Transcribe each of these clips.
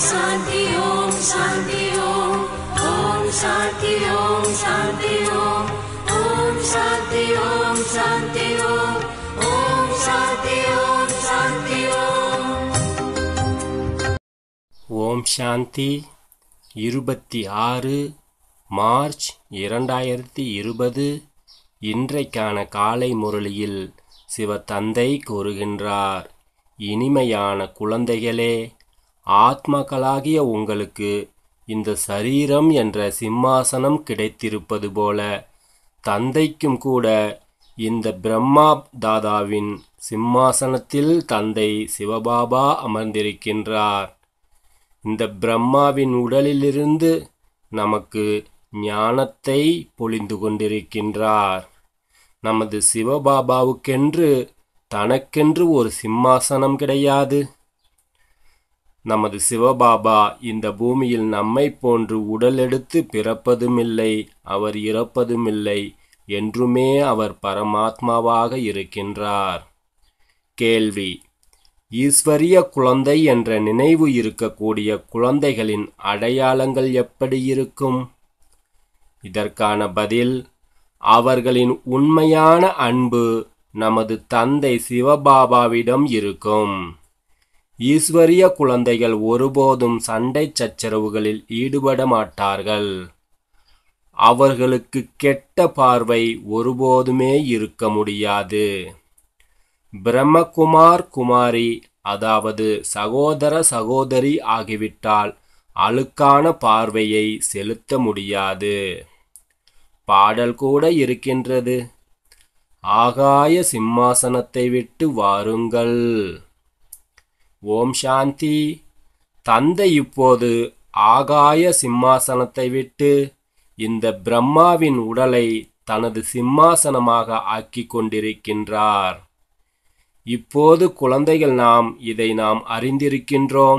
शान्ति ॐ शान्ति ॐ ॐ शान्ति ॐ शान्ति ॐ ॐ शान्ति ॐ शान्ति ॐ ॐ शान्ति ॐ शान्ति ॐ ஓம் சாந்தி இருபத்தி ஆறு மார்ச் இரண்டாயிரத்தி இருபது இன்றைக்கான காலை முரளியில் சிவத்தந்தை கூறுகின்றார் இனிமையான குழந்தைகளே ஆத்மாக்களாகிய உங்களுக்கு இந்த சரீரம் என்ற சிம்மாசனம் கிடைத்திருப்பது போல தந்தைக்கும் கூட இந்த பிரம்மா தாதாவின் சிம்மாசனத்தில் தந்தை சிவபாபா அமர்ந்திருக்கின்றார் இந்த பிரம்மாவின் உடலிலிருந்து நமக்கு ஞானத்தை பொழிந்து கொண்டிருக்கின்றார் நமது சிவபாபாவுக்கென்று தனக்கென்று ஒரு சிம்மாசனம் கிடையாது நமது சிவபாபா இந்த பூமியில் நம்மை போன்று உடல் எடுத்து பிறப்பதுமில்லை அவர் இறப்பதுமில்லை என்றுமே அவர் பரமாத்மாவாக இருக்கின்றார் கேள்வி ஈஸ்வரிய குழந்தை என்ற நினைவு இருக்கக்கூடிய குழந்தைகளின் அடையாளங்கள் எப்படி இருக்கும் இதற்கான பதில் அவர்களின் உண்மையான அன்பு நமது தந்தை சிவபாபாவிடம் இருக்கும் ஈஸ்வரிய குழந்தைகள் ஒருபோதும் சண்டை சச்சரவுகளில் ஈடுபட மாட்டார்கள் அவர்களுக்கு கெட்ட பார்வை ஒருபோதுமே இருக்க முடியாது பிரம்மகுமார் குமாரி அதாவது சகோதர சகோதரி ஆகிவிட்டால் அழுக்கான பார்வையை செலுத்த முடியாது பாடல் கூட இருக்கின்றது ஆகாய சிம்மாசனத்தை விட்டு வாருங்கள் ஓம் சாந்தி தந்தை இப்போது ஆகாய சிம்மாசனத்தை விட்டு இந்த பிரம்மாவின் உடலை தனது சிம்மாசனமாக ஆக்கிக் கொண்டிருக்கின்றார் இப்போது குழந்தைகள் நாம் இதை நாம் அறிந்திருக்கின்றோம்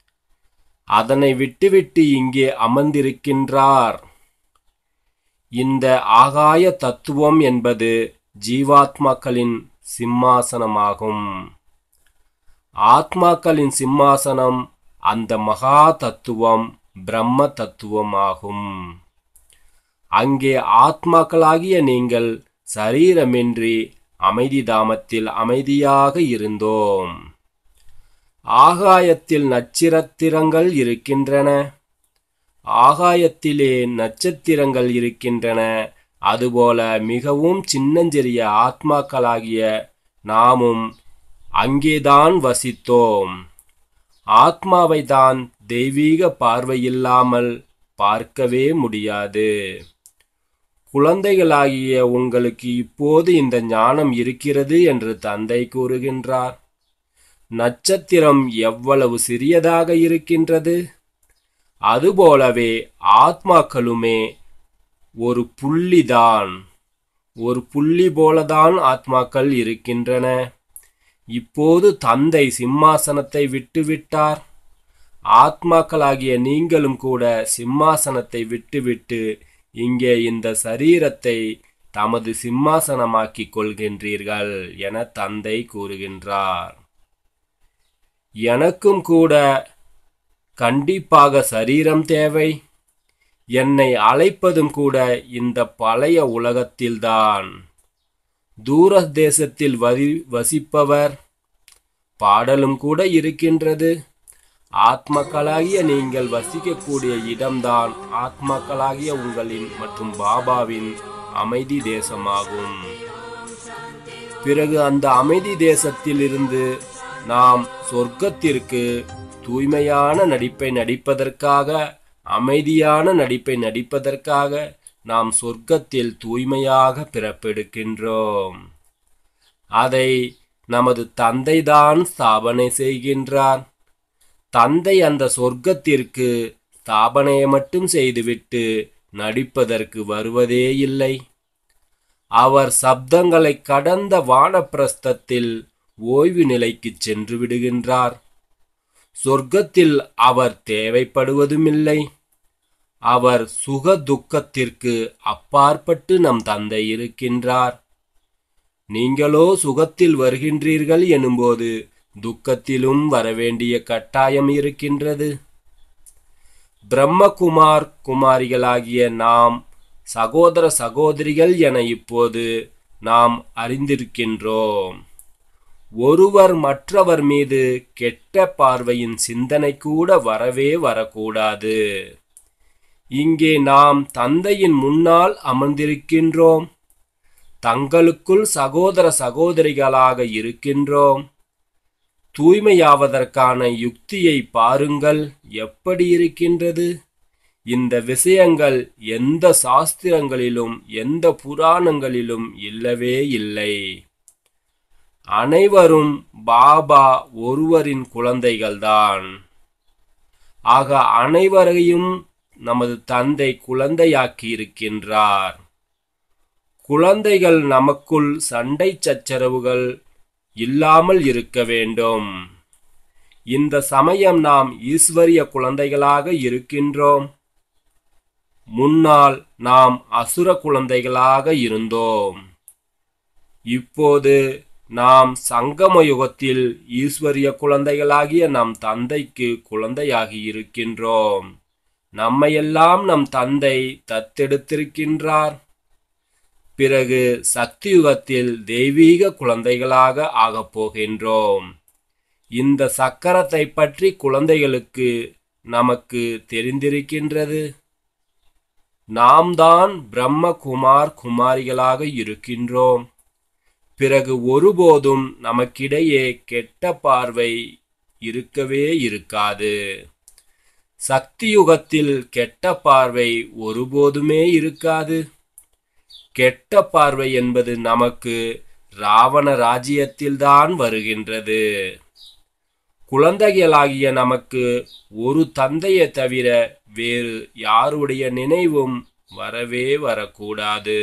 அதனை விட்டுவிட்டு இங்கே அமர்ந்திருக்கின்றார் இந்த ஆகாய தத்துவம் என்பது ஜீவாத்மாக்களின் சிம்மாசனமாகும் ஆத்மாக்களின் சிம்மாசனம் அந்த மகா தத்துவம் பிரம்ம தத்துவமாகும் அங்கே ஆத்மாக்களாகிய நீங்கள் சரீரமின்றி அமைதி தாமத்தில் அமைதியாக இருந்தோம் ஆகாயத்தில் நட்சத்திரங்கள் இருக்கின்றன ஆகாயத்திலே நட்சத்திரங்கள் இருக்கின்றன அதுபோல மிகவும் சின்னஞ்சிறிய ஆத்மாக்களாகிய நாமும் அங்கேதான் வசித்தோம் ஆத்மாவை தான் தெய்வீக பார்வையில்லாமல் பார்க்கவே முடியாது குழந்தைகளாகிய உங்களுக்கு இப்போது இந்த ஞானம் இருக்கிறது என்று தந்தை கூறுகின்றார் நட்சத்திரம் எவ்வளவு சிறியதாக இருக்கின்றது அதுபோலவே ஆத்மாக்களுமே ஒரு புள்ளிதான் ஒரு புள்ளி போலதான் ஆத்மாக்கள் இருக்கின்றன இப்போது தந்தை சிம்மாசனத்தை விட்டுவிட்டார் ஆத்மாக்களாகிய நீங்களும் கூட சிம்மாசனத்தை விட்டுவிட்டு இங்கே இந்த சரீரத்தை தமது சிம்மாசனமாக்கிக் கொள்கின்றீர்கள் என தந்தை கூறுகின்றார் எனக்கும் கூட கண்டிப்பாக சரீரம் தேவை என்னை அழைப்பதும் கூட இந்த பழைய உலகத்தில்தான் தூர தேசத்தில் வதி வசிப்பவர் பாடலும் கூட இருக்கின்றது ஆத்மாக்களாகிய நீங்கள் வசிக்கக்கூடிய இடம்தான் ஆத்மாக்களாகிய உங்களின் மற்றும் பாபாவின் அமைதி தேசமாகும் பிறகு அந்த அமைதி தேசத்தில் இருந்து நாம் சொர்க்கத்திற்கு தூய்மையான நடிப்பை நடிப்பதற்காக அமைதியான நடிப்பை நடிப்பதற்காக நாம் சொர்க்கத்தில் தூய்மையாக பிறப்பெடுக்கின்றோம் அதை நமது தந்தைதான் ஸ்தாபனை செய்கின்றார் தந்தை அந்த சொர்க்கத்திற்கு ஸ்தாபனையை மட்டும் செய்துவிட்டு நடிப்பதற்கு வருவதே இல்லை அவர் சப்தங்களை கடந்த வானப்பிரஸ்தத்தில் ஓய்வு நிலைக்கு சென்று விடுகின்றார் சொர்க்கத்தில் அவர் தேவைப்படுவதுமில்லை அவர் சுக துக்கத்திற்கு அப்பாற்பட்டு நம் தந்தை இருக்கின்றார் நீங்களோ சுகத்தில் வருகின்றீர்கள் எனும்போது துக்கத்திலும் வரவேண்டிய கட்டாயம் இருக்கின்றது பிரம்மகுமார் குமாரிகளாகிய நாம் சகோதர சகோதரிகள் என இப்போது நாம் அறிந்திருக்கின்றோம் ஒருவர் மற்றவர் மீது கெட்ட பார்வையின் சிந்தனை கூட வரவே வரக்கூடாது இங்கே நாம் தந்தையின் முன்னால் அமர்ந்திருக்கின்றோம் தங்களுக்குள் சகோதர சகோதரிகளாக இருக்கின்றோம் தூய்மையாவதற்கான யுக்தியை பாருங்கள் எப்படி இருக்கின்றது இந்த விஷயங்கள் எந்த சாஸ்திரங்களிலும் எந்த புராணங்களிலும் இல்லவே இல்லை அனைவரும் பாபா ஒருவரின் குழந்தைகள்தான் ஆக அனைவரையும் நமது தந்தை குழந்தையாக்கி இருக்கின்றார் குழந்தைகள் நமக்குள் சண்டை சச்சரவுகள் இல்லாமல் இருக்க வேண்டும் இந்த சமயம் நாம் ஈஸ்வரிய குழந்தைகளாக இருக்கின்றோம் முன்னால் நாம் அசுர குழந்தைகளாக இருந்தோம் இப்போது நாம் சங்கம யுகத்தில் ஈஸ்வரிய குழந்தைகளாகிய நம் தந்தைக்கு குழந்தையாகி இருக்கின்றோம் நம்மையெல்லாம் நம் தந்தை தத்தெடுத்திருக்கின்றார் பிறகு சக்தி யுகத்தில் தெய்வீக குழந்தைகளாக ஆகப் போகின்றோம் இந்த சக்கரத்தை பற்றி குழந்தைகளுக்கு நமக்கு தெரிந்திருக்கின்றது நாம் தான் பிரம்ம குமார் குமாரிகளாக இருக்கின்றோம் பிறகு ஒருபோதும் நமக்கிடையே கெட்ட பார்வை இருக்கவே இருக்காது சக்தி யுகத்தில் கெட்ட பார்வை ஒருபோதுமே இருக்காது கெட்ட பார்வை என்பது நமக்கு ராவண ராஜ்யத்தில்தான் வருகின்றது குழந்தைகளாகிய நமக்கு ஒரு தந்தையை தவிர வேறு யாருடைய நினைவும் வரவே வரக்கூடாது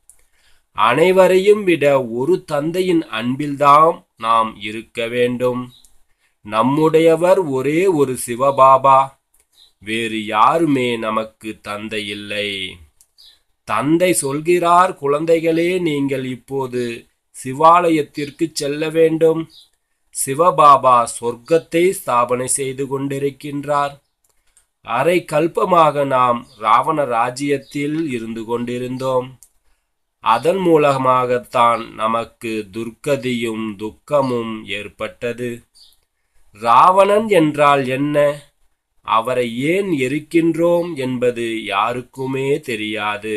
அனைவரையும் விட ஒரு தந்தையின் அன்பில்தான் நாம் இருக்க வேண்டும் நம்முடையவர் ஒரே ஒரு சிவபாபா வேறு யாருமே நமக்கு தந்தை இல்லை தந்தை சொல்கிறார் குழந்தைகளே நீங்கள் இப்போது சிவாலயத்திற்கு செல்ல வேண்டும் சிவபாபா சொர்க்கத்தை ஸ்தாபனை செய்து கொண்டிருக்கின்றார் அரை கல்பமாக நாம் ராவண ராஜ்யத்தில் இருந்து கொண்டிருந்தோம் அதன் மூலமாகத்தான் நமக்கு துர்க்கதியும் துக்கமும் ஏற்பட்டது ராவணன் என்றால் என்ன அவரை ஏன் எரிக்கின்றோம் என்பது யாருக்குமே தெரியாது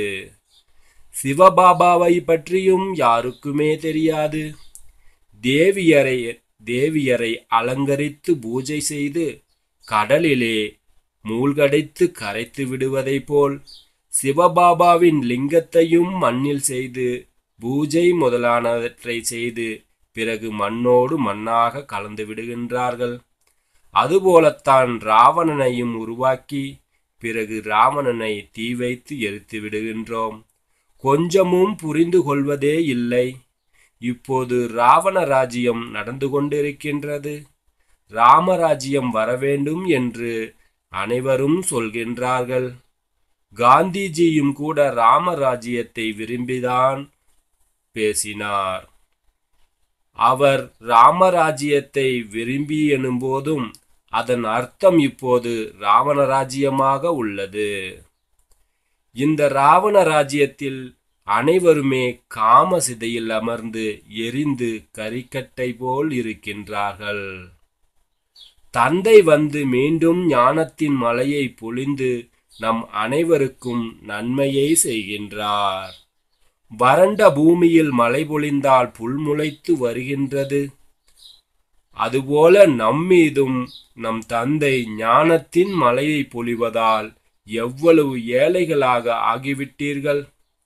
சிவபாபாவை பற்றியும் யாருக்குமே தெரியாது தேவியரை தேவியரை அலங்கரித்து பூஜை செய்து கடலிலே மூழ்கடைத்து கரைத்து விடுவதைப் போல் சிவபாபாவின் லிங்கத்தையும் மண்ணில் செய்து பூஜை முதலானவற்றை செய்து பிறகு மண்ணோடு மண்ணாக கலந்து விடுகின்றார்கள் அதுபோலத்தான் ராவணனையும் உருவாக்கி பிறகு ராவணனை தீ வைத்து எரித்து விடுகின்றோம் கொஞ்சமும் புரிந்து கொள்வதே இல்லை இப்போது ராவண ராஜ்யம் நடந்து கொண்டிருக்கின்றது ராமராஜ்யம் வரவேண்டும் என்று அனைவரும் சொல்கின்றார்கள் காந்திஜியும் கூட ராமராஜ்யத்தை விரும்பிதான் பேசினார் அவர் ராமராஜ்யத்தை விரும்பி எனும்போதும் அதன் அர்த்தம் இப்போது ராவண ராஜ்யமாக உள்ளது இந்த ராவண ராஜ்யத்தில் அனைவருமே காம சிதையில் அமர்ந்து எரிந்து கரிக்கட்டை போல் இருக்கின்றார்கள் தந்தை வந்து மீண்டும் ஞானத்தின் மலையை பொழிந்து நம் அனைவருக்கும் நன்மையை செய்கின்றார் வறண்ட பூமியில் மழை பொழிந்தால் புல் முளைத்து வருகின்றது அதுபோல நம்மீதும் நம் தந்தை ஞானத்தின் மலையை பொழிவதால் எவ்வளவு ஏழைகளாக ஆகிவிட்டீர்கள்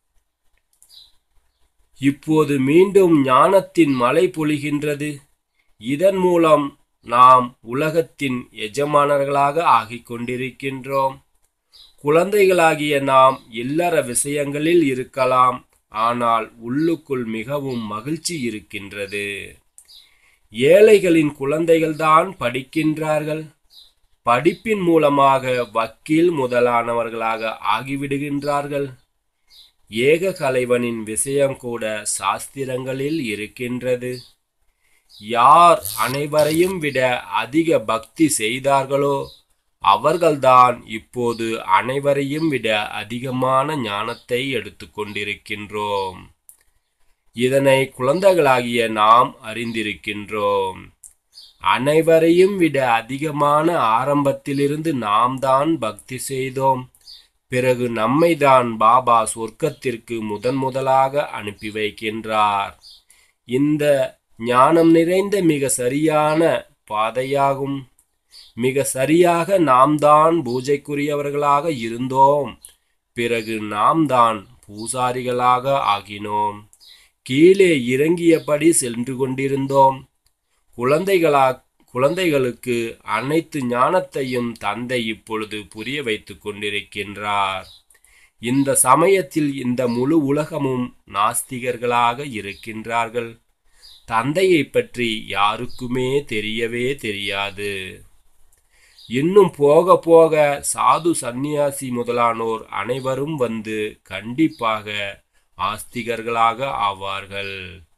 இப்போது மீண்டும் ஞானத்தின் மழை பொழிகின்றது இதன் மூலம் நாம் உலகத்தின் எஜமானர்களாக ஆகிக் கொண்டிருக்கின்றோம் குழந்தைகளாகிய நாம் இல்லற விஷயங்களில் இருக்கலாம் ஆனால் உள்ளுக்குள் மிகவும் மகிழ்ச்சி இருக்கின்றது ஏழைகளின் குழந்தைகள்தான் படிக்கின்றார்கள் படிப்பின் மூலமாக வக்கீல் முதலானவர்களாக ஆகிவிடுகின்றார்கள் ஏக கலைவனின் விஷயம் கூட சாஸ்திரங்களில் இருக்கின்றது யார் அனைவரையும் விட அதிக பக்தி செய்தார்களோ அவர்கள்தான் இப்போது அனைவரையும் விட அதிகமான ஞானத்தை எடுத்துக்கொண்டிருக்கின்றோம் இதனை குழந்தைகளாகிய நாம் அறிந்திருக்கின்றோம் அனைவரையும் விட அதிகமான ஆரம்பத்திலிருந்து நாம் தான் பக்தி செய்தோம் பிறகு நம்மை தான் பாபா சொர்க்கத்திற்கு முதன் முதலாக அனுப்பி வைக்கின்றார் இந்த ஞானம் நிறைந்த மிக சரியான பாதையாகும் மிக சரியாக நாம் தான் பூஜைக்குரியவர்களாக இருந்தோம் பிறகு நாம் தான் பூசாரிகளாக ஆகினோம் கீழே இறங்கியபடி சென்று கொண்டிருந்தோம் குழந்தைகளா குழந்தைகளுக்கு அனைத்து ஞானத்தையும் தந்தை இப்பொழுது புரிய வைத்துக் கொண்டிருக்கின்றார் இந்த சமயத்தில் இந்த முழு உலகமும் நாஸ்திகர்களாக இருக்கின்றார்கள் தந்தையை பற்றி யாருக்குமே தெரியவே தெரியாது இன்னும் போக போக சாது சந்நியாசி முதலானோர் அனைவரும் வந்து கண்டிப்பாக ஆஸ்திகர்களாக ஆவார்கள்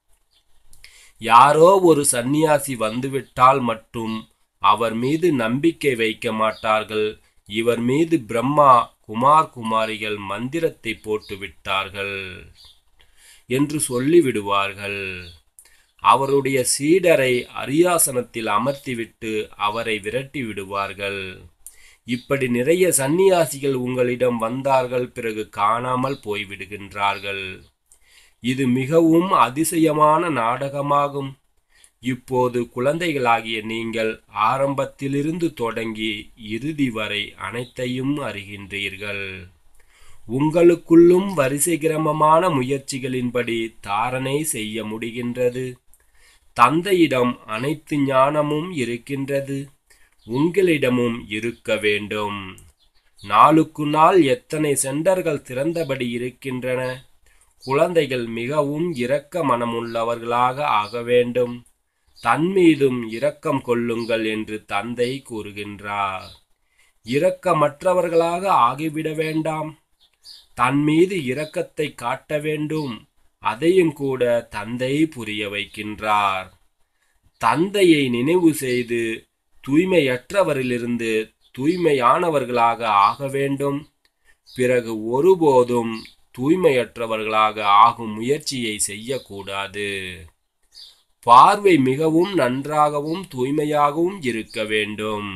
யாரோ ஒரு சந்நியாசி வந்துவிட்டால் மட்டும் அவர் மீது நம்பிக்கை வைக்க மாட்டார்கள் இவர் மீது பிரம்மா குமார் குமாரிகள் மந்திரத்தை போட்டு விட்டார்கள் என்று சொல்லிவிடுவார்கள் அவருடைய சீடரை அரியாசனத்தில் அமர்த்திவிட்டு அவரை விரட்டி விடுவார்கள் இப்படி நிறைய சந்நியாசிகள் உங்களிடம் வந்தார்கள் பிறகு காணாமல் போய்விடுகின்றார்கள் இது மிகவும் அதிசயமான நாடகமாகும் இப்போது குழந்தைகளாகிய நீங்கள் ஆரம்பத்திலிருந்து தொடங்கி இறுதி வரை அனைத்தையும் அறிகின்றீர்கள் உங்களுக்குள்ளும் வரிசை கிரமமான முயற்சிகளின்படி தாரணை செய்ய முடிகின்றது தந்தையிடம் அனைத்து ஞானமும் இருக்கின்றது உங்களிடமும் இருக்க வேண்டும் நாளுக்கு நாள் எத்தனை சென்டர்கள் திறந்தபடி இருக்கின்றன குழந்தைகள் மிகவும் இரக்க மனமுள்ளவர்களாக ஆக வேண்டும் தன் மீதும் இரக்கம் கொள்ளுங்கள் என்று தந்தை கூறுகின்றார் இரக்கமற்றவர்களாக ஆகிவிட வேண்டாம் தன் மீது இரக்கத்தை காட்ட வேண்டும் அதையும் கூட தந்தை புரிய வைக்கின்றார் தந்தையை நினைவு செய்து தூய்மையற்றவரிலிருந்து தூய்மையானவர்களாக ஆக வேண்டும் பிறகு ஒருபோதும் தூய்மையற்றவர்களாக ஆகும் முயற்சியை செய்யக்கூடாது பார்வை மிகவும் நன்றாகவும் தூய்மையாகவும் இருக்க வேண்டும்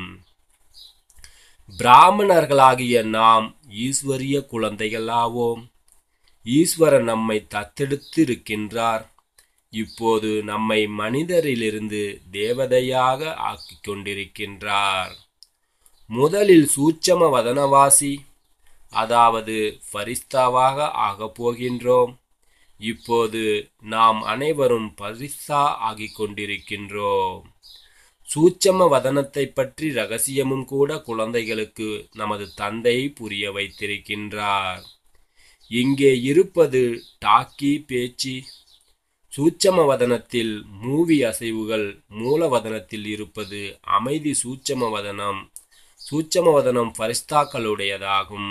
பிராமணர்களாகிய நாம் ஈஸ்வரிய குழந்தைகளாவோம் ஈஸ்வரன் நம்மை தத்தெடுத்து இருக்கின்றார் இப்போது நம்மை மனிதரிலிருந்து தேவதையாக ஆக்கிக் கொண்டிருக்கின்றார் முதலில் சூட்சம வதனவாசி அதாவது ஃபரிஸ்தாவாக ஆகப் போகின்றோம் இப்போது நாம் அனைவரும் பரிஸ்தா ஆகிக் கொண்டிருக்கின்றோம் சூட்சம வதனத்தை பற்றி ரகசியமும் கூட குழந்தைகளுக்கு நமது தந்தை புரிய வைத்திருக்கின்றார் இங்கே இருப்பது டாக்கி பேச்சு சூட்சம வதனத்தில் மூவி அசைவுகள் மூலவதனத்தில் இருப்பது அமைதி சூட்சம வதனம் சூட்சம வதனம் பரிஸ்தாக்களுடையதாகும்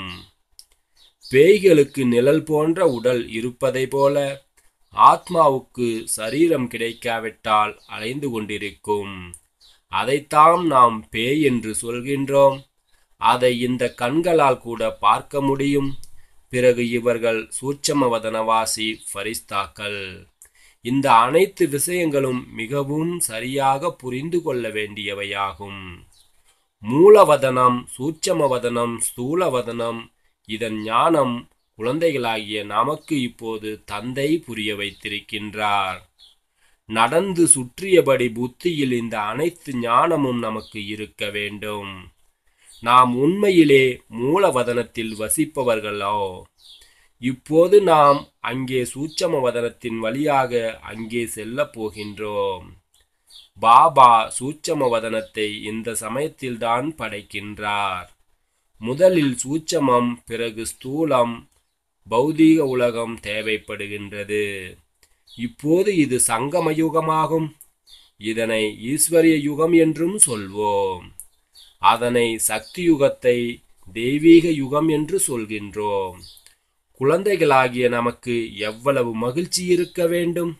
பேய்களுக்கு நிழல் போன்ற உடல் இருப்பதை போல ஆத்மாவுக்கு சரீரம் கிடைக்காவிட்டால் அலைந்து கொண்டிருக்கும் அதைத்தான் நாம் பேய் என்று சொல்கின்றோம் அதை இந்த கண்களால் கூட பார்க்க முடியும் பிறகு இவர்கள் சூட்சமவதனவாசி ஃபரிஸ்தாக்கள் இந்த அனைத்து விஷயங்களும் மிகவும் சரியாக புரிந்து கொள்ள வேண்டியவையாகும் மூலவதனம் சூட்சமவதனம் ஸ்தூலவதனம் இதன் ஞானம் குழந்தைகளாகிய நமக்கு இப்போது தந்தை புரிய வைத்திருக்கின்றார் நடந்து சுற்றியபடி புத்தியில் இந்த அனைத்து ஞானமும் நமக்கு இருக்க வேண்டும் நாம் உண்மையிலே மூலவதனத்தில் வசிப்பவர்களோ இப்போது நாம் அங்கே சூட்சம வதனத்தின் வழியாக அங்கே செல்லப் போகின்றோம் பாபா சூட்சம வதனத்தை இந்த சமயத்தில்தான் படைக்கின்றார் முதலில் சூட்சமம் பிறகு ஸ்தூலம் பௌதீக உலகம் தேவைப்படுகின்றது இப்போது இது சங்கம யுகமாகும் இதனை ஈஸ்வரிய யுகம் என்றும் சொல்வோம் அதனை சக்தி யுகத்தை தெய்வீக யுகம் என்று சொல்கின்றோம் குழந்தைகளாகிய நமக்கு எவ்வளவு மகிழ்ச்சி இருக்க வேண்டும்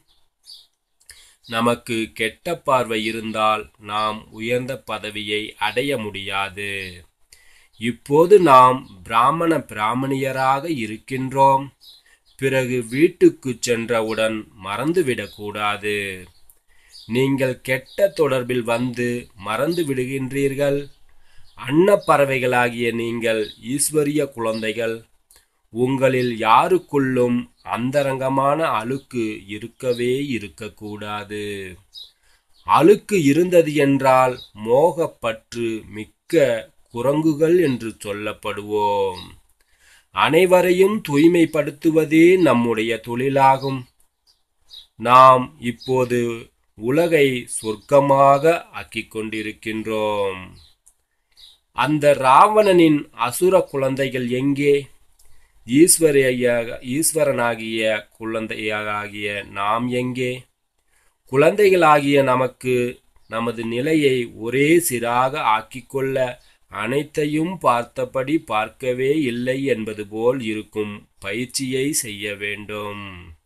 நமக்கு கெட்ட பார்வை இருந்தால் நாம் உயர்ந்த பதவியை அடைய முடியாது இப்போது நாம் பிராமண பிராமணியராக இருக்கின்றோம் பிறகு வீட்டுக்குச் சென்றவுடன் மறந்துவிடக்கூடாது நீங்கள் கெட்ட தொடர்பில் வந்து மறந்து விடுகின்றீர்கள் அன்னப்பறவைகளாகிய நீங்கள் ஈஸ்வரிய குழந்தைகள் உங்களில் யாருக்குள்ளும் அந்தரங்கமான அழுக்கு இருக்கவே இருக்கக்கூடாது அழுக்கு இருந்தது என்றால் மோகப்பற்று மிக்க குரங்குகள் என்று சொல்லப்படுவோம் அனைவரையும் தூய்மைப்படுத்துவதே நம்முடைய தொழிலாகும் நாம் இப்போது உலகை சொர்க்கமாக ஆக்கிக் கொண்டிருக்கின்றோம் அந்த ராவணனின் அசுர குழந்தைகள் எங்கே ஈஸ்வரிய ஈஸ்வரனாகிய குழந்தையாகிய நாம் எங்கே குழந்தைகளாகிய நமக்கு நமது நிலையை ஒரே சீராக ஆக்கிக்கொள்ள அனைத்தையும் பார்த்தபடி பார்க்கவே இல்லை என்பது போல் இருக்கும் பயிற்சியை செய்ய வேண்டும்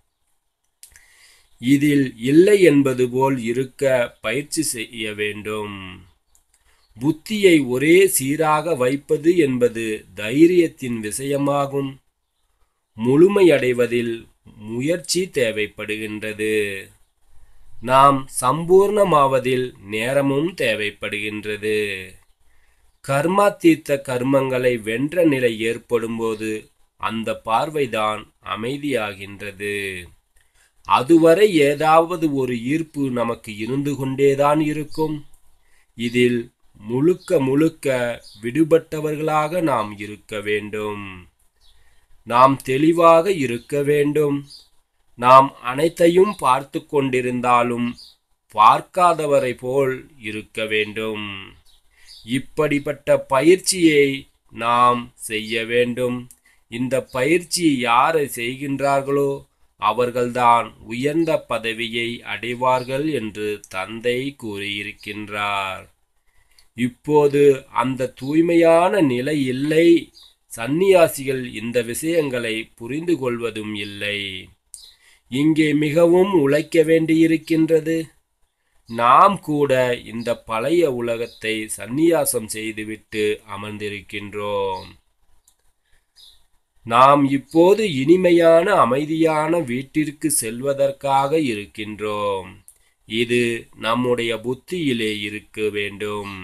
இதில் இல்லை என்பது போல் இருக்க பயிற்சி செய்ய வேண்டும் புத்தியை ஒரே சீராக வைப்பது என்பது தைரியத்தின் விஷயமாகும் முழுமையடைவதில் முயற்சி தேவைப்படுகின்றது நாம் சம்பூர்ணமாவதில் நேரமும் தேவைப்படுகின்றது கர்மா தீர்த்த கர்மங்களை வென்ற நிலை ஏற்படும்போது அந்த பார்வைதான் அமைதியாகின்றது அதுவரை ஏதாவது ஒரு ஈர்ப்பு நமக்கு இருந்து கொண்டேதான் இருக்கும் இதில் முழுக்க முழுக்க விடுபட்டவர்களாக நாம் இருக்க வேண்டும் நாம் தெளிவாக இருக்க வேண்டும் நாம் அனைத்தையும் பார்த்து கொண்டிருந்தாலும் பார்க்காதவரை போல் இருக்க வேண்டும் இப்படிப்பட்ட பயிற்சியை நாம் செய்ய வேண்டும் இந்த பயிற்சி யாரை செய்கின்றார்களோ அவர்கள்தான் உயர்ந்த பதவியை அடைவார்கள் என்று தந்தை கூறியிருக்கின்றார் இப்போது அந்த தூய்மையான நிலை இல்லை சந்நியாசிகள் இந்த விஷயங்களை புரிந்து கொள்வதும் இல்லை இங்கே மிகவும் உழைக்க வேண்டியிருக்கின்றது நாம் கூட இந்த பழைய உலகத்தை சந்நியாசம் செய்துவிட்டு அமர்ந்திருக்கின்றோம் நாம் இப்போது இனிமையான அமைதியான வீட்டிற்கு செல்வதற்காக இருக்கின்றோம் இது நம்முடைய புத்தியிலே இருக்க வேண்டும்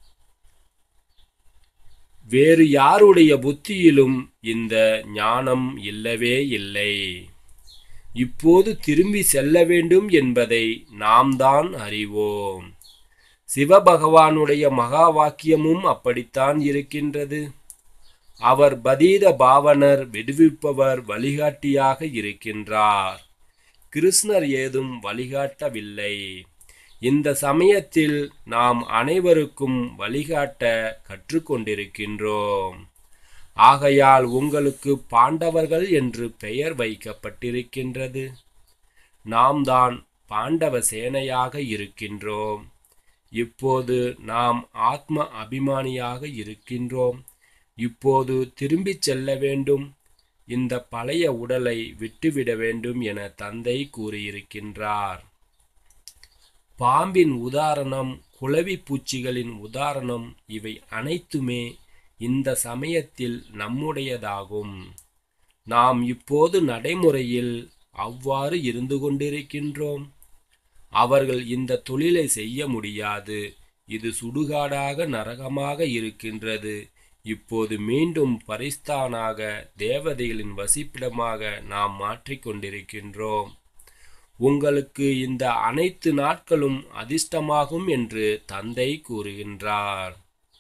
வேறு யாருடைய புத்தியிலும் இந்த ஞானம் இல்லவே இல்லை இப்போது திரும்பி செல்ல வேண்டும் என்பதை நாம் தான் அறிவோம் சிவபகவானுடைய மகா வாக்கியமும் அப்படித்தான் இருக்கின்றது அவர் பதீத பாவனர் விடுவிப்பவர் வழிகாட்டியாக இருக்கின்றார் கிருஷ்ணர் ஏதும் வழிகாட்டவில்லை இந்த சமயத்தில் நாம் அனைவருக்கும் வழிகாட்ட கற்றுக்கொண்டிருக்கின்றோம் ஆகையால் உங்களுக்கு பாண்டவர்கள் என்று பெயர் வைக்கப்பட்டிருக்கின்றது நாம் தான் பாண்டவ சேனையாக இருக்கின்றோம் இப்போது நாம் ஆத்ம அபிமானியாக இருக்கின்றோம் இப்போது திரும்பிச் செல்ல வேண்டும் இந்த பழைய உடலை விட்டுவிட வேண்டும் என தந்தை கூறியிருக்கின்றார் பாம்பின் உதாரணம் குளவி பூச்சிகளின் உதாரணம் இவை அனைத்துமே இந்த சமயத்தில் நம்முடையதாகும் நாம் இப்போது நடைமுறையில் அவ்வாறு இருந்து கொண்டிருக்கின்றோம் அவர்கள் இந்த தொழிலை செய்ய முடியாது இது சுடுகாடாக நரகமாக இருக்கின்றது இப்போது மீண்டும் பரிஸ்தானாக தேவதைகளின் வசிப்பிடமாக நாம் மாற்றிக்கொண்டிருக்கின்றோம் உங்களுக்கு இந்த அனைத்து நாட்களும் அதிர்ஷ்டமாகும் என்று தந்தை கூறுகின்றார்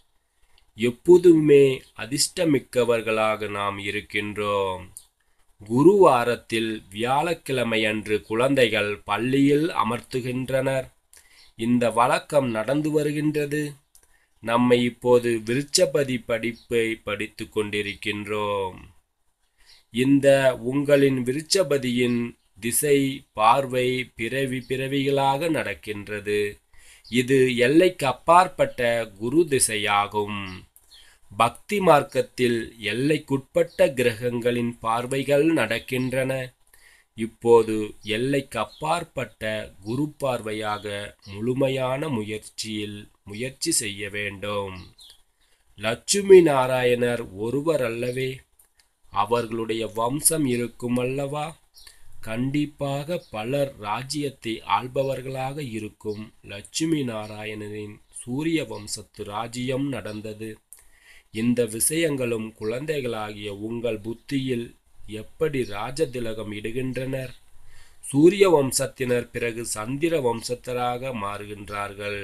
எப்போதுமே அதிர்ஷ்டமிக்கவர்களாக நாம் இருக்கின்றோம் குருவாரத்தில் வியாழக்கிழமையன்று குழந்தைகள் பள்ளியில் அமர்த்துகின்றனர் இந்த வழக்கம் நடந்து வருகின்றது நம்மை இப்போது விருட்சபதி படிப்பை படித்து கொண்டிருக்கின்றோம் இந்த உங்களின் விருட்சபதியின் திசை பார்வை பிறவி பிறவிகளாக நடக்கின்றது இது எல்லைக்கு அப்பாற்பட்ட குரு திசையாகும் பக்தி மார்க்கத்தில் எல்லைக்குட்பட்ட கிரகங்களின் பார்வைகள் நடக்கின்றன இப்போது எல்லைக்கு அப்பாற்பட்ட குரு பார்வையாக முழுமையான முயற்சியில் முயற்சி செய்ய வேண்டும் லட்சுமி நாராயணர் ஒருவர் அல்லவே அவர்களுடைய வம்சம் இருக்கும் அல்லவா கண்டிப்பாக பலர் ராஜ்யத்தை ஆள்பவர்களாக இருக்கும் லட்சுமி நாராயணனின் சூரிய வம்சத்து ராஜ்யம் நடந்தது இந்த விஷயங்களும் குழந்தைகளாகிய உங்கள் புத்தியில் எப்படி ராஜதிலகம் இடுகின்றனர் சூரிய வம்சத்தினர் பிறகு சந்திர வம்சத்தராக மாறுகின்றார்கள்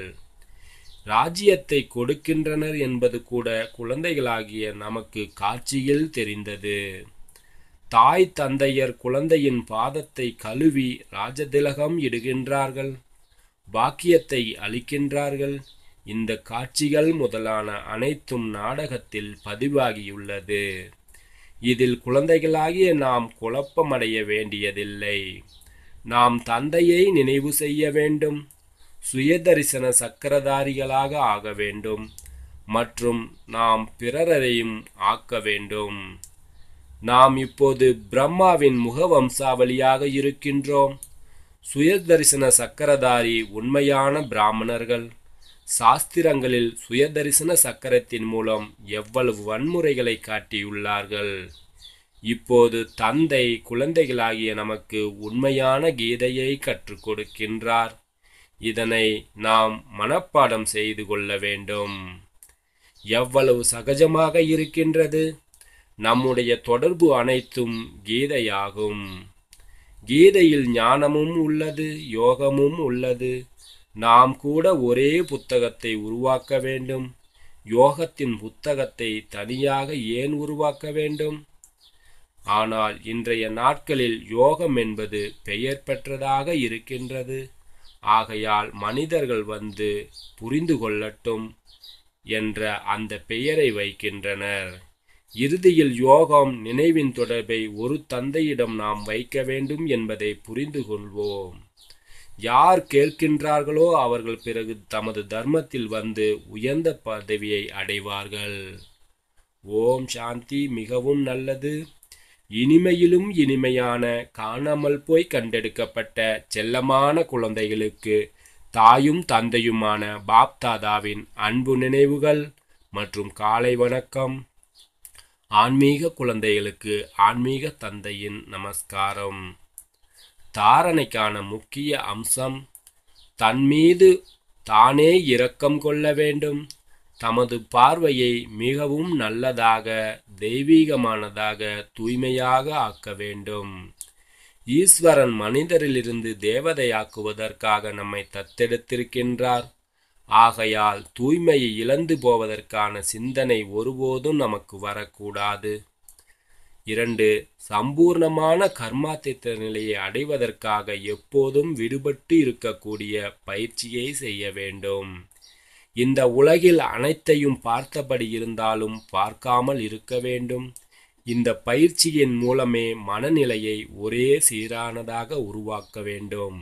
ராஜ்யத்தை கொடுக்கின்றனர் என்பது கூட குழந்தைகளாகிய நமக்கு காட்சியில் தெரிந்தது தாய் தந்தையர் குழந்தையின் பாதத்தை கழுவி ராஜதிலகம் இடுகின்றார்கள் பாக்கியத்தை அளிக்கின்றார்கள் இந்த காட்சிகள் முதலான அனைத்தும் நாடகத்தில் பதிவாகியுள்ளது இதில் குழந்தைகளாகிய நாம் குழப்பமடைய வேண்டியதில்லை நாம் தந்தையை நினைவு செய்ய வேண்டும் சுயதரிசன சக்கரதாரிகளாக ஆக வேண்டும் மற்றும் நாம் பிறரையும் ஆக்க வேண்டும் நாம் இப்போது பிரம்மாவின் முக வம்சாவளியாக இருக்கின்றோம் சுயதரிசன சக்கரதாரி உண்மையான பிராமணர்கள் சாஸ்திரங்களில் சுயதரிசன சக்கரத்தின் மூலம் எவ்வளவு வன்முறைகளை காட்டியுள்ளார்கள் இப்போது தந்தை குழந்தைகளாகிய நமக்கு உண்மையான கீதையை கற்றுக் கொடுக்கின்றார் இதனை நாம் மனப்பாடம் செய்து கொள்ள வேண்டும் எவ்வளவு சகஜமாக இருக்கின்றது நம்முடைய தொடர்பு அனைத்தும் கீதையாகும் கீதையில் ஞானமும் உள்ளது யோகமும் உள்ளது நாம் கூட ஒரே புத்தகத்தை உருவாக்க வேண்டும் யோகத்தின் புத்தகத்தை தனியாக ஏன் உருவாக்க வேண்டும் ஆனால் இன்றைய நாட்களில் யோகம் என்பது பெயர் பெற்றதாக இருக்கின்றது ஆகையால் மனிதர்கள் வந்து புரிந்து கொள்ளட்டும் என்ற அந்த பெயரை வைக்கின்றனர் இறுதியில் யோகம் நினைவின் தொடர்பை ஒரு தந்தையிடம் நாம் வைக்க வேண்டும் என்பதை புரிந்து கொள்வோம் யார் கேட்கின்றார்களோ அவர்கள் பிறகு தமது தர்மத்தில் வந்து உயர்ந்த பதவியை அடைவார்கள் ஓம் சாந்தி மிகவும் நல்லது இனிமையிலும் இனிமையான காணாமல் போய் கண்டெடுக்கப்பட்ட செல்லமான குழந்தைகளுக்கு தாயும் தந்தையுமான பாப்தாதாவின் அன்பு நினைவுகள் மற்றும் காலை வணக்கம் ஆன்மீக குழந்தைகளுக்கு ஆன்மீக தந்தையின் நமஸ்காரம் தாரணைக்கான முக்கிய அம்சம் தன்மீது தானே இரக்கம் கொள்ள வேண்டும் தமது பார்வையை மிகவும் நல்லதாக தெய்வீகமானதாக தூய்மையாக ஆக்க வேண்டும் ஈஸ்வரன் மனிதரிலிருந்து தேவதையாக்குவதற்காக நம்மை தத்தெடுத்திருக்கின்றார் ஆகையால் தூய்மையை இழந்து போவதற்கான சிந்தனை ஒருபோதும் நமக்கு வரக்கூடாது இரண்டு சம்பூர்ணமான கர்மாத்தித்த நிலையை அடைவதற்காக எப்போதும் விடுபட்டு இருக்கக்கூடிய பயிற்சியை செய்ய வேண்டும் இந்த உலகில் அனைத்தையும் பார்த்தபடி இருந்தாலும் பார்க்காமல் இருக்க வேண்டும் இந்த பயிற்சியின் மூலமே மனநிலையை ஒரே சீரானதாக உருவாக்க வேண்டும்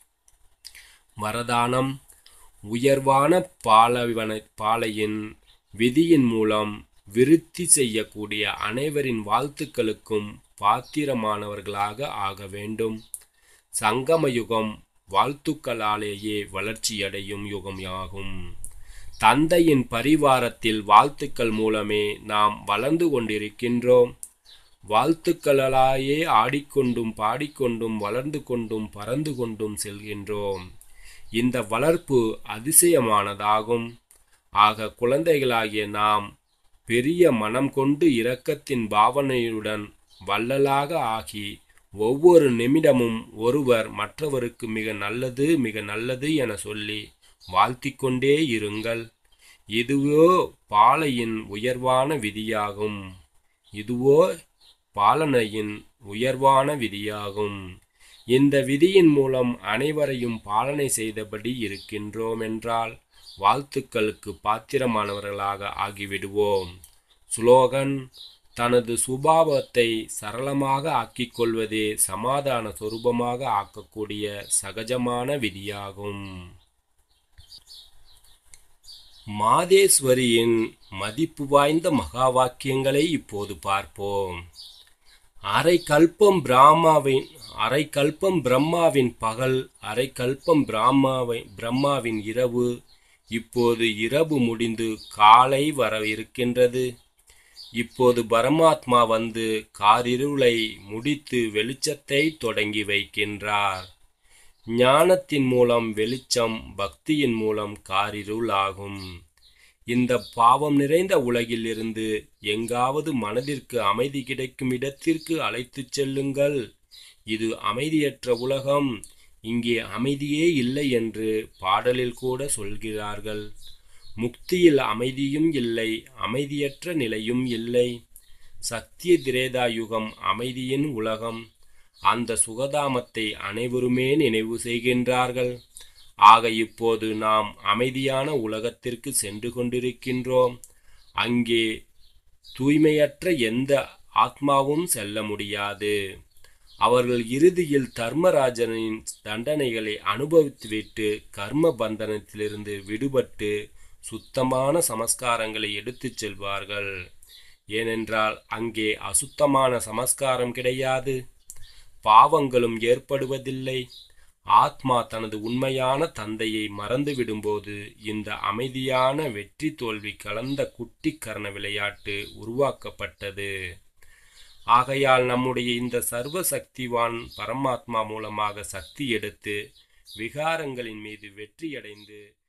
வரதானம் உயர்வான பாலைவன பாலையின் விதியின் மூலம் விருத்தி செய்யக்கூடிய அனைவரின் வாழ்த்துக்களுக்கும் பாத்திரமானவர்களாக ஆக வேண்டும் சங்கம யுகம் வாழ்த்துக்களாலேயே வளர்ச்சியடையும் யுகமாகும் தந்தையின் பரிவாரத்தில் வாழ்த்துக்கள் மூலமே நாம் வளர்ந்து கொண்டிருக்கின்றோம் வாழ்த்துக்களாலேயே ஆடிக்கொண்டும் பாடிக்கொண்டும் வளர்ந்து கொண்டும் பறந்து கொண்டும் செல்கின்றோம் இந்த வளர்ப்பு அதிசயமானதாகும் ஆக குழந்தைகளாகிய நாம் பெரிய மனம் கொண்டு இரக்கத்தின் பாவனையுடன் வள்ளலாக ஆகி ஒவ்வொரு நிமிடமும் ஒருவர் மற்றவருக்கு மிக நல்லது மிக நல்லது என சொல்லி வாழ்த்திக்கொண்டே இருங்கள் இதுவோ பாலையின் உயர்வான விதியாகும் இதுவோ பாலனையின் உயர்வான விதியாகும் இந்த விதியின் மூலம் அனைவரையும் பாலனை செய்தபடி இருக்கின்றோம் என்றால் வாழ்த்துக்களுக்கு பாத்திரமானவர்களாக ஆகிவிடுவோம் ஸ்லோகன் தனது சுபாவத்தை சரளமாக ஆக்கிக் கொள்வதே சமாதான சொரூபமாக ஆக்கக்கூடிய சகஜமான விதியாகும் மாதேஸ்வரியின் மதிப்பு வாய்ந்த மகா வாக்கியங்களை இப்போது பார்ப்போம் அரை கல்பம் பிராமாவின் அரை கல்பம் பிரம்மாவின் பகல் அரை கல்பம் பிராமாவை பிரம்மாவின் இரவு இப்போது இரவு முடிந்து காலை வர இருக்கின்றது இப்போது பரமாத்மா வந்து காரிருளை முடித்து வெளிச்சத்தை தொடங்கி வைக்கின்றார் ஞானத்தின் மூலம் வெளிச்சம் பக்தியின் மூலம் காரிருள் ஆகும் இந்த பாவம் நிறைந்த உலகில் இருந்து எங்காவது மனதிற்கு அமைதி கிடைக்கும் இடத்திற்கு அழைத்துச் செல்லுங்கள் இது அமைதியற்ற உலகம் இங்கே அமைதியே இல்லை என்று பாடலில் கூட சொல்கிறார்கள் முக்தியில் அமைதியும் இல்லை அமைதியற்ற நிலையும் இல்லை சத்திய திரேதா யுகம் அமைதியின் உலகம் அந்த சுகதாமத்தை அனைவருமே நினைவு செய்கின்றார்கள் ஆக இப்போது நாம் அமைதியான உலகத்திற்கு சென்று கொண்டிருக்கின்றோம் அங்கே தூய்மையற்ற எந்த ஆத்மாவும் செல்ல முடியாது அவர்கள் இறுதியில் தர்மராஜனின் தண்டனைகளை அனுபவித்துவிட்டு கர்ம பந்தனத்திலிருந்து விடுபட்டு சுத்தமான சமஸ்காரங்களை எடுத்துச் செல்வார்கள் ஏனென்றால் அங்கே அசுத்தமான சமஸ்காரம் கிடையாது பாவங்களும் ஏற்படுவதில்லை ஆத்மா தனது உண்மையான தந்தையை மறந்துவிடும்போது இந்த அமைதியான வெற்றி தோல்வி கலந்த குட்டிக்கரண விளையாட்டு உருவாக்கப்பட்டது ஆகையால் நம்முடைய இந்த சர்வ சக்திவான் பரமாத்மா மூலமாக சக்தி எடுத்து விகாரங்களின் மீது வெற்றியடைந்து